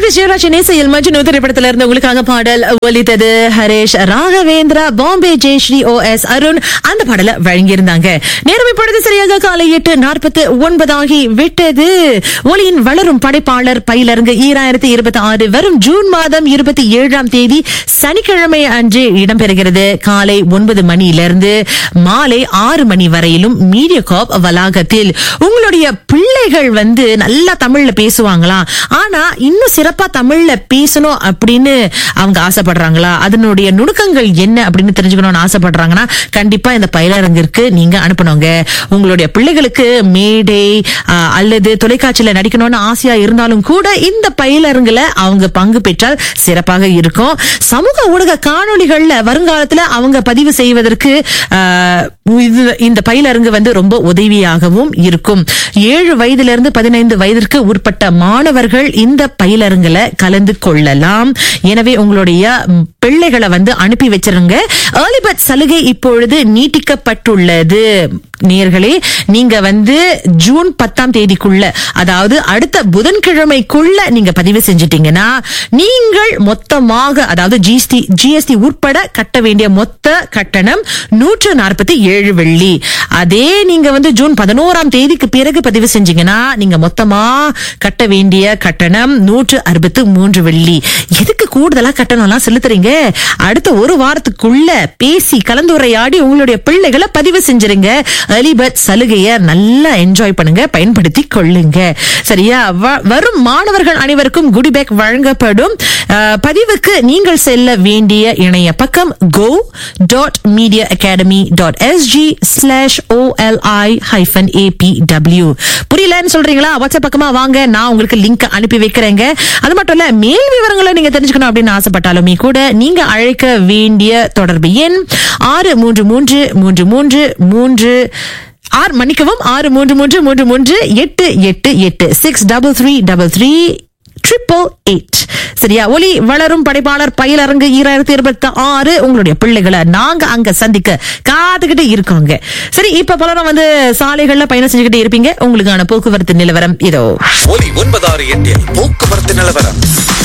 Harris Jayaraj நேசையில் Majnu திரைப்படத்துல இருந்து உங்களுக்காக பாடல் ஒலித்தது ஹரேஷ் ராகவேந்திரா பாம்பே ஜெயஸ்ரீ ஓ எஸ் அருண் அந்த பாடலை வழங்கியிருந்தாங்க நேரம் இப்பொழுது சரியாக காலை எட்டு நாற்பத்து ஒன்பதாகி விட்டது ஒலியின் வளரும் படைப்பாளர் பயிலரங்கு ஈராயிரத்தி இருபத்தி ஆறு வரும் ஜூன் மாதம் இருபத்தி ஏழாம் தேதி சனிக்கிழமை அன்று இடம்பெறுகிறது காலை ஒன்பது மணியிலிருந்து மாலை ஆறு மணி வரையிலும் மீடியா காப் வளாகத்தில் உங்களுடைய பிள்ளைகள் வந்து நல்லா தமிழ்ல பேசுவாங்களா ஆனா இன்னும் சிறப்பா தமிழ்ல பேசணும் அப்படின்னு அவங்க ஆசைப்படுறாங்களா அதனுடைய நுணுக்கங்கள் என்ன அப்படின்னு தெரிஞ்சுக்கணும்னு ஆசைப்படுறாங்கன்னா கண்டிப்பா இந்த பயிலரங்கிற்கு நீங்க அனுப்பணுங்க உங்களுடைய பிள்ளைகளுக்கு மேடை ஆ, அல்லது தொலைக்காட்சியில நடிக்கணும்னு ஆசையா இருந்தாலும் கூட இந்த பயிலரங்குல அவங்க பங்கு பெற்றால் சிறப்பாக இருக்கும் சமூக ஊடக காணொளிகள்ல வருங்காலத்துல அவங்க பதிவு செய்வதற்கு ஆ, இது- இந்த பயிலரங்கு வந்து ரொம்ப உதவியாகவும் இருக்கும் ஏழு வயதிலிருந்து பதினைந்து வயதிற்கு உட்பட்ட மாணவர்கள் இந்த பயிலரங்குல கலந்து கொள்ளலாம் எனவே உங்களுடைய ம், பிள்ளைகளை வந்து அனுப்பி வச்சிருங்க ஏர்லி பர்த் சலுகை இப்பொழுது நீட்டிக்கப்பட்டுள்ளது நேர்களே நீங்க வந்து ஜூன் பத்தாம் தேதிக்குள்ள அதாவது அடுத்த புதன்கிழமைக்குள்ள நீங்க பதிவு செஞ்சிட்டீங்கன்னா நீங்கள் மொத்தமாக அதாவது ஜிஎஸ்டி ஜிஎஸ்டி உட்பட கட்ட வேண்டிய மொத்த கட்டணம் நூற்று நாற்பத்தி ஏழு வெள்ளி அதே நீங்க வந்து ஜூன் பதினோராம் தேதிக்கு பிறகு பதிவு செஞ்சீங்கன்னா நீங்க மொத்தமா கட்ட வேண்டிய கட்டணம் நூற்று அறுபத்து மூன்று வெள்ளி எதுக்கு கூடுதலா கட்டணம்லாம் செலுத்துறீங்க அடுத்த ஒரு வாரத்துக்குள்ள பேசி கலந்துரையாடி உங்களுடைய பிள்ளைகளை பதிவு செஞ்சிருங்க early bird சலுகையை நல்லா என்ஜாய் பண்ணுங்க பயன்படுத்தி கொள்ளுங்க சரியா வ- வரும் மாணவர்கள் அனைவருக்கும் குடி பேக் வழங்கப்படும் அஹ், பதிவுக்கு நீங்கள் செல்ல வேண்டிய இணைய பக்கம் go dot media academy dot SG slash OLI hyphen ABW புரியலன்னு சொல்றீங்களா வாட்ஸ்அப் பக்கமா வாங்க நான் உங்களுக்கு லிங்க் அனுப்பி வைக்கிறேங்க அது மட்டும் இல்ல மேல் விவரங்களை நீங்க தெரிஞ்சுக்கணும் அப்படின்னு ஆசைப்பட்டாலுமே கூட நீங்க அழைக்க வேண்டிய தொடர்பு எண் ஆறு மூன்று மூன்று மூன்று மூன்று மூன்று ஆறு மன்னிக்கவும் ஆறு மூன்று மூன்று மூன்று மூன்று எட்டு எட்டு எட்டு six double three double three triple eight சரியா ஒலி வளரும் படைப்பாளர் பயிலரங்கு ஈராயிரத்தி இருபத்தி ஆறு உங்களுடைய பிள்ளைகளை நாங்க அங்க சந்திக்க காத்துக்கிட்டு இருக்கோங்க சரி இப்ப பலரும் வந்து சாலைகள்ல பயணம் செஞ்சுக்கிட்டு இருப்பீங்க உங்களுக்கான போக்குவரத்து நிலவரம் இதோ ஒலி ஒன்பதாறு எட்டில் போக்குவரத்து நிலவரம்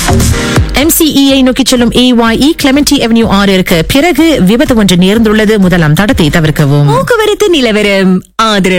எம்சிஇஐ நோக்கி செல்லும் ஏஒய்இ கிளமெண்டி அவென்யூ ஆறு இருக்கு பிறகு விபத்து ஒன்று நேர்ந்துள்ளது முதலாம் தடத்தை தவிர்க்கவும் போக்குவரத்து நிலவரம் ஆதரவு